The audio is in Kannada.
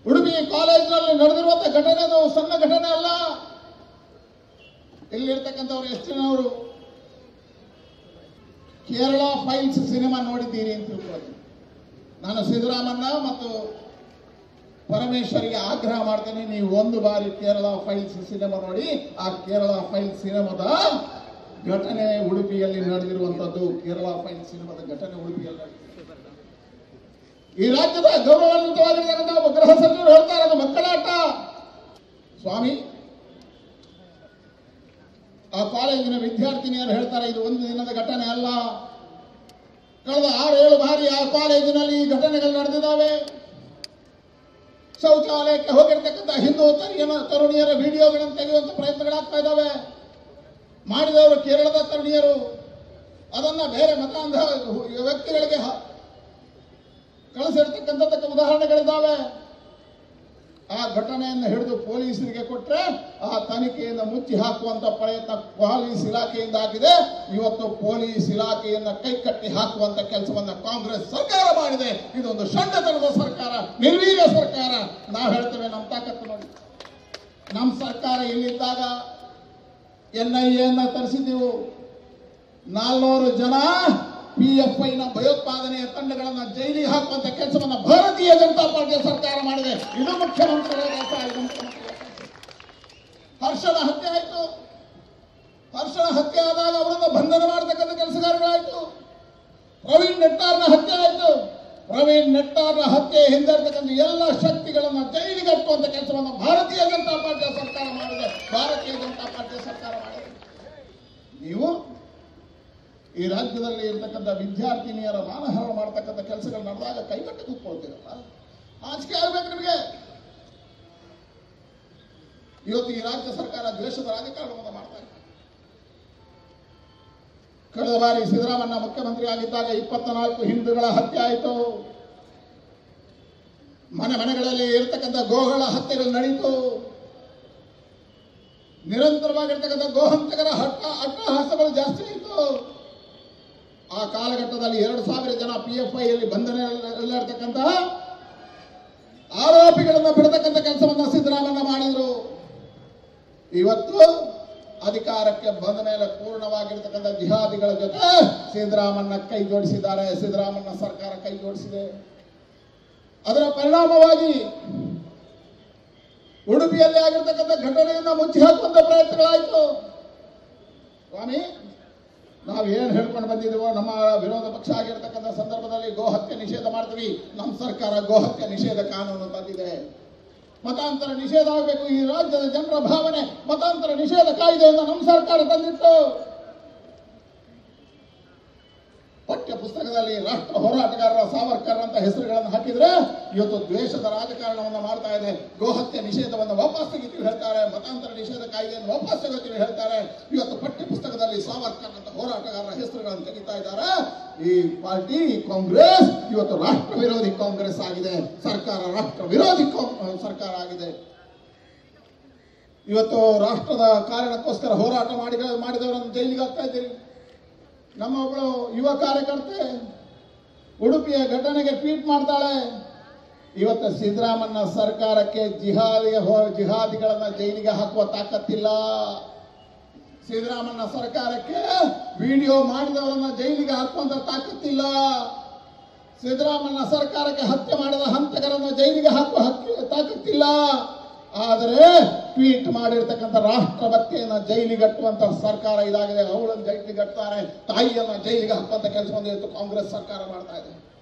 ಉಡುಪಿ ಕಾಲೇಜಿನಲ್ಲಿ ನಡೆದಿರುವಂತಹ ಘಟನೆ ಅದು ಸಣ್ಣ ಘಟನೆ ಅಲ್ಲ ಇಲ್ಲಿರ್ತಕ್ಕಂಥವ್ರು ಎಷ್ಟು ಜನ ಅವರು ಕೇರಳ ಫೈಲ್ಸ್ ಸಿನಿಮಾ ನೋಡಿದ್ದೀರಿ ಅಂತ ತಿಳ್ಕೊಳ್ಳಿ ನಾನು ಸಿದ್ದರಾಮಣ್ಣ ಮತ್ತು ಪರಮೇಶ್ವರಿಗೆ ಆಗ್ರಹ ಮಾಡ್ತೇನೆ ನೀವು ಒಂದು ಬಾರಿ ಕೇರಳ ಫೈಲ್ಸ್ ಸಿನಿಮಾ ನೋಡಿ ಆ ಕೇರಳ ಫೈಲ್ಸ್ ಸಿನಿಮಾದ ಘಟನೆ ಉಡುಪಿಯಲ್ಲಿ ನಡೆದಿರುವಂತದ್ದು ಕೇರಳ ಫೈಲ್ಸ್ ಸಿನಿಮಾದ ಘಟನೆ ಉಡುಪಿಯಲ್ಲಿ ನಡೆದಿದೆ ಈ ರಾಜ್ಯದ ಗೌರವಾನ್ವಿತವಾಗಿರ್ತಕ್ಕಂಥ ಒಬ್ಬ ಗೃಹ ಸಚಿವರು ಹೇಳ್ತಾರೆ ಅದು ಮಕ್ಕಳಾಟ ಸ್ವಾಮಿ ಆ ಕಾಲೇಜಿನ ವಿದ್ಯಾರ್ಥಿನಿಯರು ಹೇಳ್ತಾರೆ ಇದು ಒಂದು ದಿನದ ಘಟನೆ ಅಲ್ಲ ಕಳೆದ ಆರು ಏಳು ಬಾರಿ ಆ ಕಾಲೇಜಿನಲ್ಲಿ ಈ ಘಟನೆಗಳು ನಡೆದಿದ್ದಾವೆ ಶೌಚಾಲಯಕ್ಕೆ ಹೋಗಿರ್ತಕ್ಕಂಥ ಹಿಂದೂ ತರುಣಿಯರ ತರುಣಿಯರ ವಿಡಿಯೋಗಳನ್ನು ತೆಗೆಯುವಂತ ಪ್ರಯತ್ನಗಳಾಗ್ತಾ ಇದ್ದಾವೆ ಮಾಡಿದವರು ಕೇರಳದ ತರುಣಿಯರು ಅದನ್ನ ಬೇರೆ ಮತಾಂಧ ವ್ಯಕ್ತಿಗಳಿಗೆ ಹ- ಕಳಿಸಿರ್ತಕ್ಕಂಥದ್ದಕ್ಕೆ ಉದಾಹರಣೆಗಳಿದ್ದಾವೆ ಆ ಘಟನೆಯನ್ನು ಹಿಡಿದು ಪೊಲೀಸರಿಗೆ ಕೊಟ್ರೆ ಆ ತನಿಖೆಯಿಂದ ಮುಚ್ಚಿ ಹಾಕುವಂತ ಪ್ರಯತ್ನ ಪೊಲೀಸ್ ಇಲಾಖೆಯಿಂದ ಆಗಿದೆ ಇವತ್ತು ಪೊಲೀಸ್ ಇಲಾಖೆಯನ್ನ ಕೈಕಟ್ಟಿ ಹಾಕುವಂತ ಕೆಲಸವನ್ನ ಕಾಂಗ್ರೆಸ್ ಸರ್ಕಾರ ಮಾಡಿದೆ ಇದೊಂದು ಷಂಡತನದ ಸರ್ಕಾರ ನಿರ್ವೀರ್ಯ ಸರ್ಕಾರ ನಾವು ಹೇಳ್ತೇವೆ ನಮ್ಮ ತಾಕತ್ತು ನೋಡಿ ನಮ್ಮ ಸರ್ಕಾರ ಇಲ್ಲಿದ್ದಾಗ ಎನ್ ಐ ಎನ್ನ ತರಿಸಿದ್ದೆವು ನಾಲ್ನೂರು ಜನ ಪಿ ಎಫ್ ಐನ ಭಯೋತ್ಪಾದನೆಯ ತಂಡಗಳನ್ನ ಜೈಲಿಗೆ ಹಾಕುವಂತ ಕೆಲಸವನ್ನ ಭಾರತೀಯ ಜನತಾ ಪಾರ್ಟಿಯ ಸರ್ಕಾರ ಮಾಡಿದೆ ಇದು ಮುಖ್ಯಮಂತ್ರಿಗಳ ಕೆಲಸ ಇದು ಮುಖ್ಯಮಂತ್ರಿಗಳ ಕೆಲಸ. ಹರ್ಷನ ಹತ್ಯೆ ಆಯ್ತು ಹರ್ಷನ ಹತ್ಯೆ ಆದಾಗ ಅವರನ್ನ ಬಂಧನ ಮಾಡತಕ್ಕಂಥ ಕೆಲಸಗಾರಗಳಾಯ್ತು ಪ್ರವೀಣ್ ನೆಟ್ಟಾರ್ನ ಹತ್ಯೆ ಆಯ್ತು ಪ್ರವೀಣ್ ನೆಟ್ಟಾರ್ನ ಹತ್ಯೆ ಹಿಂದಿರ್ತಕ್ಕಂಥ ಎಲ್ಲ ಶಕ್ತಿಗಳನ್ನ ಜೈಲಿಗೆ ಹಟ್ಟುವಂತ ಕೆಲಸವನ್ನು ಭಾರತೀಯ ಜನತಾ ಪಾರ್ಟಿಯ ಸರ್ಕಾರ ಮಾಡಿದೆ ಭಾರತೀಯ ಜನತಾ ಪಾರ್ಟಿಯ ಸರ್ಕಾರ ಮಾಡಿದೆ ನೀವು ಈ ರಾಜ್ಯದಲ್ಲಿ ಇರ್ತಕ್ಕಂಥ ವಿದ್ಯಾರ್ಥಿನಿಯರ ಮಾನಹಾರ ಮಾಡ್ತಕ್ಕಂಥ ಕೆಲಸಗಳು ನಡೆದಾಗ ಕೈಗಟ್ಟಿ ಕೂತ್ಕೊಳ್ತೀರಲ್ಲ ಆಚಿಕೆ ಆಗ್ಬೇಕು ನಿಮಗೆ ಇವತ್ತು ಈ ರಾಜ್ಯ ಸರ್ಕಾರ ದ್ವೇಷದ ರಾಜಕಾರಣವನ್ನು ಮಾಡ್ತಾ ಇದೆ ಕಳೆದ ಬಾರಿ ಸಿದ್ದರಾಮಣ್ಣ ಮುಖ್ಯಮಂತ್ರಿ ಆಗಿದ್ದಾಗ ಇಪ್ಪತ್ನಾಲ್ಕು ಹಿಂದೂಗಳ ಹತ್ಯೆ ಆಯಿತು ಮನೆ ಮನೆಗಳಲ್ಲಿ ಇರತಕ್ಕಂಥ ಗೋಗಳ ಹತ್ಯೆಗಳು ನಡೀತು ನಿರಂತರವಾಗಿರ್ತಕ್ಕಂಥ ಗೋಹಂತಕರ ಹಟ್ಟ ಅಟ್ಟಹಾಸಗಳು ಜಾಸ್ತಿ ಆಯಿತು ಆ ಕಾಲಘಟ್ಟದಲ್ಲಿ ಎರಡು ಸಾವಿರ ಜನ ಪಿ ಎಫ್ ಐಯಲ್ಲಿ ಬಂಧನದಲ್ಲಿರ್ತಕ್ಕಂಥ ಆರೋಪಿಗಳನ್ನ ಬಿಡತಕ್ಕಂಥ ಕೆಲಸವನ್ನ ಸಿದ್ದರಾಮಣ್ಣ ಮಾಡಿದ್ರು ಇವತ್ತು ಅಧಿಕಾರಕ್ಕೆ ಬಂದ ಮೇಲೆ ಪೂರ್ಣವಾಗಿರ್ತಕ್ಕಂಥ ಜಿಹಾದಿಗಳ ಜೊತೆ ಸಿದ್ದರಾಮಣ್ಣ ಕೈ ಜೋಡಿಸಿದ್ದಾರೆ ಸಿದ್ದರಾಮಣ್ಣ ಸರ್ಕಾರ ಕೈ ಜೋಡಿಸಿದೆ ಅದರ ಪರಿಣಾಮವಾಗಿ ಉಡುಪಿಯಲ್ಲಿ ಆಗಿರ್ತಕ್ಕಂಥ ಘಟನೆಯನ್ನ ಮುಚ್ಚಿ ಹಾಕುವಂತ ಪ್ರಯತ್ನಗಳಾಯಿತು ಸ್ವಾಮಿ ನಾವು ಏನು ಹೇಳ್ಕೊಂಡು ಬಂದಿದ್ದೀವೋ ನಮ್ಮ ವಿರೋಧ ಪಕ್ಷ ಆಗಿರ್ತಕ್ಕಂಥ ಸಂದರ್ಭದಲ್ಲಿ ಗೋಹತ್ಯೆ ನಿಷೇಧ ಮಾಡ್ತೀವಿ ನಮ್ಮ ಸರ್ಕಾರ ಗೋಹತ್ಯೆ ನಿಷೇಧ ಕಾನೂನು ತಂದಿದೆ ಮತಾಂತರ ನಿಷೇಧ ಆಗಬೇಕು ಈ ರಾಜ್ಯದ ಜನರ ಭಾವನೆ ಮತಾಂತರ ನಿಷೇಧ ಕಾಯ್ದೆಯನ್ನು ನಮ್ಮ ಸರ್ಕಾರ ತಂದಿತ್ತು ಪಠ್ಯ ಪುಸ್ತಕದಲ್ಲಿ ರಾಷ್ಟ್ರ ಹೋರಾಟಗಾರರ ಸಾವರ್ಕರ್ ಅಂತ ಹೆಸರುಗಳನ್ನು ಹಾಕಿದ್ರೆ ಇವತ್ತು ದ್ವೇಷದ ರಾಜಕಾರಣವನ್ನು ಮಾಡ್ತಾ ಇದೆ ಗೋಹತ್ಯೆ ನಿಷೇಧವನ್ನು ವಾಪಸ್ ತೆಗಿತೀವಿ ಹೇಳ್ತಾರೆ ಮತಾಂತರ ನಿಷೇಧ ಕಾಯ್ದೆಯನ್ನು ವಾಪಸ್ ತೆಗಿತೀವಿ ಹೇಳ್ತಾರೆ ಇವತ್ತು ಪಠ್ಯ ಪುಸ್ತಕದಲ್ಲಿ ಸಾವರ್ಕರ್ ಅಂತ ಹೋರಾಟಗಾರರ ಹೆಸರುಗಳನ್ನು ತೆಗಿತಾ ಇದ್ದಾರೆ ಈ ಪಾರ್ಟಿ ಕಾಂಗ್ರೆಸ್ ಇವತ್ತು ರಾಷ್ಟ್ರ ವಿರೋಧಿ ಕಾಂಗ್ರೆಸ್ ಆಗಿದೆ ಸರ್ಕಾರ ರಾಷ್ಟ್ರ ವಿರೋಧಿ ಕಾಂಗ್- ಸರ್ಕಾರ ಆಗಿದೆ ಇವತ್ತು ರಾಷ್ಟ್ರದ ಕಾರಣಕ್ಕೋಸ್ಕರ ಹೋರಾಟ ಮಾಡಿ ಮಾಡಿದವರನ್ನು ಜೈಲಿಗೆ ಹಾಕ್ತಾ ಇದ್ದೀರಿ ನಮ್ಮ ಒಬ್ಬಳು ಯುವ ಕಾರ್ಯಕರ್ತೆ ಉಡುಪಿಯ ಘಟನೆಗೆ ಟ್ವೀಟ್ ಮಾಡ್ತಾಳೆ ಇವತ್ತು ಸಿದ್ದರಾಮಣ್ಣ ಸರ್ಕಾರಕ್ಕೆ ಜಿಹಾದಿಗೆ ಹೋ- ಜಿಹಾದಿಗಳನ್ನ ಜೈಲಿಗೆ ಹಾಕುವ ತಾಕತ್ತಿಲ್ಲ ಸಿದ್ದರಾಮಣ್ಣ ಸರ್ಕಾರಕ್ಕೆ ವಿಡಿಯೋ ಮಾಡಿದವರನ್ನ ಜೈಲಿಗೆ ಹಾಕುವಂತ ತಾಕತ್ತಿಲ್ಲ ಸಿದ್ದರಾಮಣ್ಣ ಸರ್ಕಾರಕ್ಕೆ ಹತ್ಯೆ ಮಾಡಿದ ಹಂತಕರನ್ನ ಜೈಲಿಗೆ ಹಾಕುವ ಹಕ್ಕಿ ತಾಕತ್ತಿಲ್ಲ ಆದರೆ ಟ್ವೀಟ್ ಮಾಡಿರ್ತಕ್ಕಂಥ ರಾಷ್ಟ್ರಭಕ್ತಿಯನ್ನ ಜೈಲಿಗಟ್ಟುವಂತ ಸರ್ಕಾರ ಇದಾಗಿದೆ ಅವಳನ್ನು ಜೈಲಿಗಟ್ತಾರೆ ತಾಯಿಯನ್ನ ಜೈಲಿಗೆ ಹಾಕುವಂತ ಕೆಲಸವನ್ನು ಇವತ್ತು ಕಾಂಗ್ರೆಸ್ ಸರ್ಕಾರ ಮಾಡ್ತಾ ಇದೆ